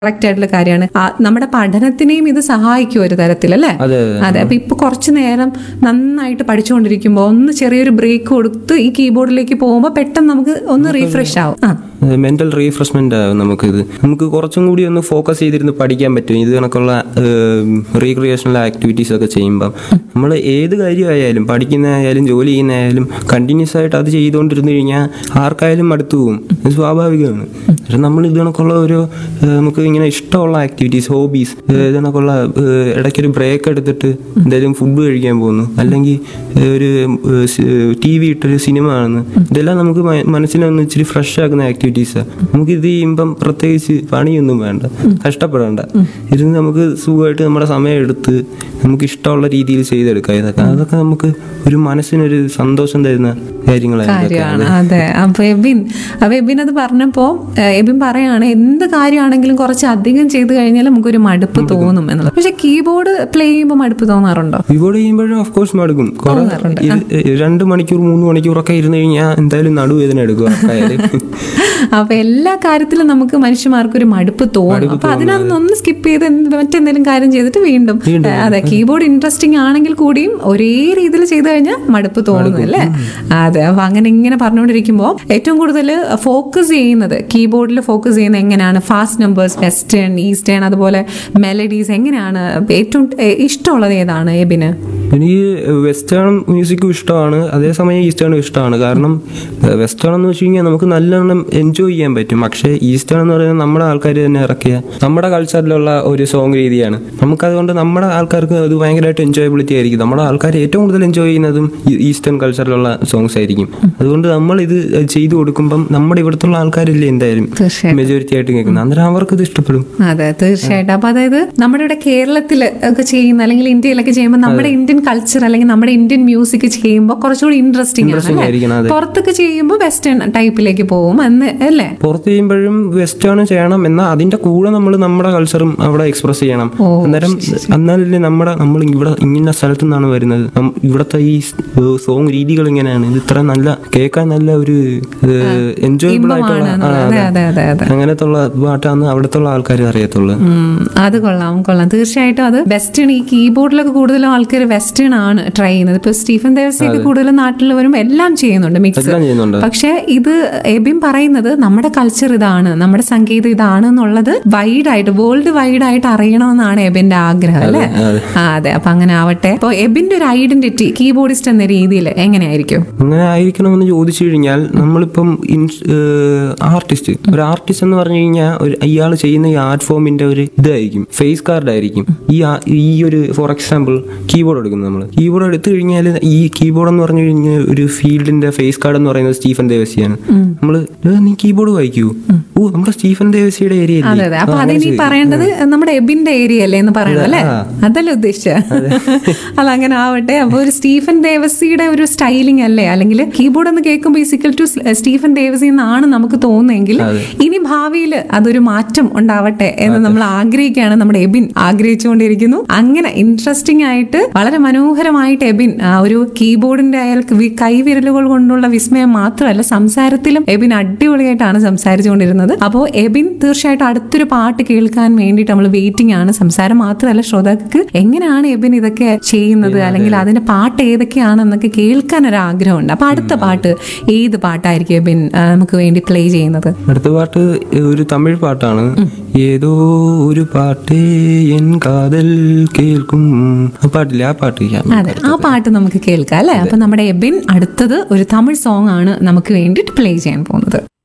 Correct ആയിട്ടുള്ള കാര്യമാണ് ആ, നമ്മുടെ പഠനത്തിനെയും ഇത് സഹായിക്കും ഒരു തരത്തിൽ അല്ലേ അതെ അതെ അപ്പൊ ഇപ്പൊ കുറച്ചു നേരം നന്നായിട്ട് പഠിച്ചുകൊണ്ടിരിക്കുമ്പോൾ ഒന്ന് ചെറിയൊരു ബ്രേക്ക് കൊടുത്ത് ഈ കീബോർഡിലേക്ക് പോകുമ്പോൾ പെട്ടെന്ന് നമുക്ക് ഒന്ന് റീഫ്രഷ് ആവും ആ മെന്റൽ റീഫ്രഷ്മെന്റ് ആവും നമുക്കിത് നമുക്ക് കുറച്ചും കൂടി ഒന്ന് ഫോക്കസ് ചെയ്തിരുന്ന് പഠിക്കാൻ പറ്റും ഇത് കണക്കുള്ള റീക്രിയേഷണൽ ആക്ടിവിറ്റീസ് ഒക്കെ ചെയ്യുമ്പം നമ്മൾ ഏത് കാര്യമായാലും പഠിക്കുന്നതായാലും ജോലി ചെയ്യുന്നതായാലും കണ്ടിന്യൂസ് ആയിട്ട് അത് ചെയ്തുകൊണ്ടിരുന്നു കഴിഞ്ഞാൽ ആർക്കായാലും മടുത്തു പോകും ഇത് സ്വാഭാവികമാണ് പക്ഷെ നമ്മൾ ഇത് കണക്കുള്ള ഒരു ഏഹ്, നമുക്ക് ഇങ്ങനെ ഇഷ്ടമുള്ള ആക്ടിവിറ്റീസ് ഹോബീസ് ഇത് കണക്കുള്ള ഏഹ്, ഇടയ്ക്കൊരു ബ്രേക്ക് എടുത്തിട്ട് എന്തെങ്കിലും ഫുഡ് കഴിക്കാൻ പോകുന്നു അല്ലെങ്കിൽ ഏഹ്, ഒരു ടി വി ഇട്ടൊരു സിനിമ കാണുന്നു ഇതെല്ലാം നമുക്ക് മ- മനസ്സിനൊന്ന് ഇച്ചിരി ഫ്രഷ് ആക്കുന്ന ആക്ടിവിറ്റീസാണ് നമുക്ക് ഇത് ചെയ്യുമ്പം പ്രത്യേകിച്ച് പണിയൊന്നും വേണ്ട കഷ്ടപ്പെടണ്ട ഇരുന്ന് നമുക്ക് സുഖമായിട്ട് നമ്മുടെ സമയം എടുത്ത് നമുക്ക് ഇഷ്ടമുള്ള രീതിയിൽ ചെയ്തെടുക്കാം ഇതൊക്കെ അതൊക്കെ നമുക്ക് ഒരു മനസ്സിനൊരു സന്തോഷം തരുന്ന കാര്യങ്ങളാണ് ഇതൊക്കെ. കാര്യമാണ് അതെ അപ്പൊ എബിൻ അപ്പൊ എബിൻ അത് പറഞ്ഞപ്പോ ഏഹ്, എബിൻ പറയാണ് എന്ത് കാര്യമാണെങ്കിലും കുറച്ച് അധികം ചെയ്ത് കഴിഞ്ഞാൽ നമുക്കൊരു മടുപ്പ് തോന്നും എന്നുള്ളത് പക്ഷെ കീബോർഡ് പ്ലേ ചെയ്യുമ്പോൾ മടുപ്പ് തോന്നാറുണ്ടോ കീബോർഡ് ചെയ്യുമ്പോഴും ഓഫ് കോഴ്സ് മടുക്കും കുറെ തോന്നാറുണ്ട്. ഇത് രണ്ട് മണിക്കൂർ മൂന്ന് മണിക്കൂറൊക്കെ ഇരുന്ന് കഴിഞ്ഞാൽ എന്തായാലും നടുവേദന എടുക്കും ആർക്കായാലും അപ്പൊ എല്ലാ കാര്യത്തിലും നമുക്ക് മനുഷ്യന്മാർക്ക് ഒരു മടുപ്പ് തോന്നും അപ്പൊ അതിനകത്ത് ഒന്ന് സ്കിപ്പ് ചെയ്ത് എന്ത് മറ്റെന്തെങ്കിലും കാര്യം ചെയ്തിട്ട് വീണ്ടും ഏഹ്, അതെ കീബോർഡ് ഇൻട്രസ്റ്റിംഗ് ആണെങ്കിൽ കൂടിയും ഒരേ രീതിയിൽ ചെയ്തു കഴിഞ്ഞാൽ മടുപ്പ് തോന്നുന്നു അല്ലേ അതെ അപ്പൊ അങ്ങനെ ഇങ്ങനെ പറഞ്ഞുകൊണ്ടിരിക്കുമ്പോൾ ഏറ്റവും കൂടുതൽ ഫോക്കസ് ചെയ്യുന്നത് കീബോർഡിൽ ഫോക്കസ് ചെയ്യുന്നത് എങ്ങനെയാണ് ഫാസ്റ്റ് നമ്പേഴ്സ് വെസ്റ്റേൺ ഈസ്റ്റേൺ അതുപോലെ മെലഡീസ് എങ്ങനെയാണ് ഏറ്റവും ഏഹ്, ഇഷ്ടമുള്ളത് ഏതാണ് എബിന് എനിക്ക് വെസ്റ്റേൺ മ്യൂസിക്കും ഇഷ്ടമാണ് അതേസമയം ഈസ്റ്റേണും ഇഷ്ടമാണ് കാരണം വെസ്റ്റേൺ എന്ന് വെച്ച് കഴിഞ്ഞാൽ നമുക്ക് നല്ലോണം എൻജോയ് ചെയ്യാൻ പറ്റും പക്ഷേ ഈസ്റ്റേൺ എന്ന് പറയുന്നത് നമ്മുടെ ആൾക്കാർ തന്നെ ഇറക്കിയ നമ്മുടെ കൾച്ചറിലുള്ള ഒരു സോങ് രീതിയാണ് നമുക്കതുകൊണ്ട് നമ്മുടെ ആൾക്കാർക്ക് അത് ഭയങ്കരമായിട്ട് എൻജോയബിലിറ്റി ആയിരിക്കും നമ്മുടെ ആൾക്കാർ ഏറ്റവും കൂടുതൽ എൻജോയ് ചെയ്യുന്നതും ഈ ഈസ്റ്റേൺ കൾച്ചറിലുള്ള സോങ്സ് ആയിരിക്കും അതുകൊണ്ട് നമ്മൾ ഇത് ചെയ്തു കൊടുക്കുമ്പം നമ്മുടെ ഇവിടുത്തുള്ള ആൾക്കാരില്ലേ എന്തായാലും തീർച്ചയായും മെജോറിറ്റി ആയിട്ട് കേൾക്കുന്നത് അന്നേരം അവർക്ക് ഇത് ഇഷ്ടപ്പെടും അതെ തീർച്ചയായിട്ടും അപ്പൊ അതായത് നമ്മുടെ ഇവിടെ കേരളത്തിൽ ഒക്കെ ചെയ്യുന്ന അല്ലെങ്കിൽ ഇന്ത്യയിലൊക്കെ ചെയ്യുമ്പോൾ നമ്മുടെ ഇന്ത്യൻ കൾച്ചർ അല്ലെങ്കിൽ നമ്മുടെ ഇന്ത്യൻ മ്യൂസിക് ചെയ്യുമ്പോൾ കുറച്ചുകൂടി ഇൻട്രസ്റ്റിംഗ് ആണ് Interesting ആയിരിക്കണം, അല്ലേ അതെ. പുറത്തൊക്കെ ചെയ്യുമ്പോൾ വെസ്റ്റേൺ ടൈപ്പിലേക്ക് പോകും എന്ന് അല്ലേ പുറത്ത് ചെയ്യുമ്പോഴും വെസ്റ്റേൺ ചെയ്യണം എന്നാൽ അതിന്റെ കൂടെ നമ്മൾ നമ്മുടെ കൾച്ചറും അവിടെ എക്സ്പ്രസ് ചെയ്യണം ഓ, അന്നേരം എന്നാലല്ലേ നമ്മുടെ നമ്മൾ ഇവിടെ ഇങ്ങനെ സ്ഥലത്തു നിന്നാണ് വരുന്നത് നം- ഇവിടുത്തെ ഈ സോങ് രീതികൾ ഇങ്ങനെയാണ് ഇത് ഇത്ര നല്ല കേൾക്കാൻ നല്ല ഒരു എൻജോയബിൾ ആയിട്ടുള്ള ഇമ്പമാണ് ആ, അതെ അതെ. അതെ അതെ അതെ അങ്ങനത്തെ ഉള്ള പാട്ടാണ് അവിടുത്തെ ആൾക്കാർ അറിയത്തുള്ളൂ ഉം, അത് കൊള്ളാം കൊള്ളാം തീർച്ചയായിട്ടും അത് വെസ്റ്റേൺ ഈ കീബോർഡിലൊക്കെ കൂടുതലും ആൾക്കാർ വെസ്റ്റേൺ ആണ് ട്രൈ ചെയ്യുന്നത് ഇപ്പൊ സ്റ്റീഫൻ ദേവസിയൊക്കെ കൂടുതലും നാട്ടിൽ വരുമ്പോൾ എല്ലാം ചെയ്യുന്നുണ്ട് മിക്സ് എല്ലാം ചെയ്യുന്നുണ്ട് പക്ഷെ ഇത് എബിൻ പറയുന്നത് നമ്മുടെ കൾച്ചർ ഇതാണ് നമ്മുടെ സംഗീതം ഇതാണ് എന്നുള്ളത് വൈഡ് ആയിട്ട് വേൾഡ് വൈഡ് ആയിട്ട് അറിയണമെന്നാണ് എബിന്റെ ആഗ്രഹം അല്ലേ ആ അതെ അപ്പൊ അങ്ങനെ ആവട്ടെ അപ്പൊ എബിന്റെ ഒരു ഐഡന്റിറ്റി കീബോർഡിസ്റ്റ് എന്ന രീതിയിൽ എങ്ങനെയായിരിക്കും അങ്ങനെ ആയിരിക്കണമെന്ന് ചോദിച്ചു കഴിഞ്ഞാൽ നമ്മളിപ്പം ആർട്ടിസ്റ്റ് ഒരു ആർട്ടിസ്റ്റ് എന്ന് പറഞ്ഞു കഴിഞ്ഞാൽ ഒരു ഇയാൾ ചെയ്യുന്ന ഈ ആർട്ട് ഫോമിന്റെ ഒരു ഇതായിരിക്കും ഫേസ് കാർഡ് ആയിരിക്കും ഈ ആ- ഈ ഒരു ഫോർ എക്സാമ്പിൾ കീബോർഡ് എടുക്കുന്നത് നമ്മൾ കീബോർഡ് എടുത്തു കഴിഞ്ഞാൽ ഈ കീബോർഡ് എന്ന് പറഞ്ഞു കഴിഞ്ഞാൽ ഒരു ഫീൽഡിന്റെ ഫേസ് കാർഡ് എന്ന് പറയുന്നത് സ്റ്റീഫൻ ദേവസിയാണ് നമ്മൾ നീ കീബോർഡ് വായിക്കൂ ഓ നമ്മുടെ സ്റ്റീഫൻ ദേവസിയുടെ ഏരിയ അതെ അതെ അപ്പൊ അതിനി പറയേണ്ടത് നമ്മുടെ എബിന്റെ ഏരിയ അല്ലേ എന്ന് പറയണം അല്ലേ ആ. അതല്ലേ ഉദ്ദേശിച്ച അല്ല അങ്ങനെ ആവട്ടെ അപ്പൊ ഒരു സ്റ്റീഫൻ ദേവസിയുടെ ഒരു സ്റ്റൈലിംഗ് അല്ലേ അല്ലെങ്കിൽ കീബോർഡ് എന്ന് കേൾക്കുമ്പോൾ ഈസിക്കൽ ടു സ്റ്റീഫൻ ദേവസി എന്നാണ് നമുക്ക് തോന്നുന്നതെങ്കിൽ ഇനി ഭാവിയിൽ അതൊരു മാറ്റം ഉണ്ടാവട്ടെ എന്ന് നമ്മൾ ആഗ്രഹിക്കുകയാണ് നമ്മുടെ എബിൻ ആഗ്രഹിച്ചുകൊണ്ടിരിക്കുന്നു അങ്ങനെ ഇൻട്രസ്റ്റിംഗ് ആയിട്ട് വളരെ മനോഹരമായിട്ട് എബിൻ ആ ഒരു കീബോർഡിന്റെ അയാൾ വി- കൈവിരലുകൾ കൊണ്ടുള്ള വിസ്മയം മാത്രമല്ല സംസാരത്തിലും എബിൻ അടിപൊളിയായിട്ടാണ് സംസാരിച്ചുകൊണ്ടിരുന്നത് അപ്പോൾ എബിൻ തീർച്ചയായിട്ടും അടുത്തൊരു പാട്ട് കേൾക്കാൻ വേണ്ടിയിട്ട് നമ്മൾ വെയിറ്റിംഗ് ആണ് സംസാരം മാത്രമല്ല ശ്രോതാക്കൾക്ക് എങ്ങനെയാണ് എബിൻ ഇതൊക്കെ ചെയ്യുന്നത് അല്ലെങ്കിൽ അതിന്റെ പാട്ട് ഏതൊക്കെയാണെന്നൊക്കെ കേൾക്കാൻ ഒരു ആഗ്രഹമുണ്ട് അപ്പൊ അടുത്ത പാട്ട് ഏത് പാട്ടായിരിക്കും എബിൻ ആ, നമുക്ക് വേണ്ടി പ്ലേ ചെയ്യുന്നത് അടുത്ത പാട്ട് ഒരു തമിഴ് പാട്ടാണ് ഏതോ ഒരു പാട്ടേ എൻ കാതൽ കേൾക്കും ആ പാട്ടില്ല ആ പാട്ട് ഞാൻ അതെ ആ പാട്ട് നമുക്ക് കേൾക്കാം അല്ലെ അപ്പൊ നമ്മുടെ എബിൻ അടുത്തത് ഒരു തമിഴ് സോങ് ആണ് നമുക്ക് വേണ്ടിയിട്ട് പ്ലേ ചെയ്യാൻ പോകുന്നത്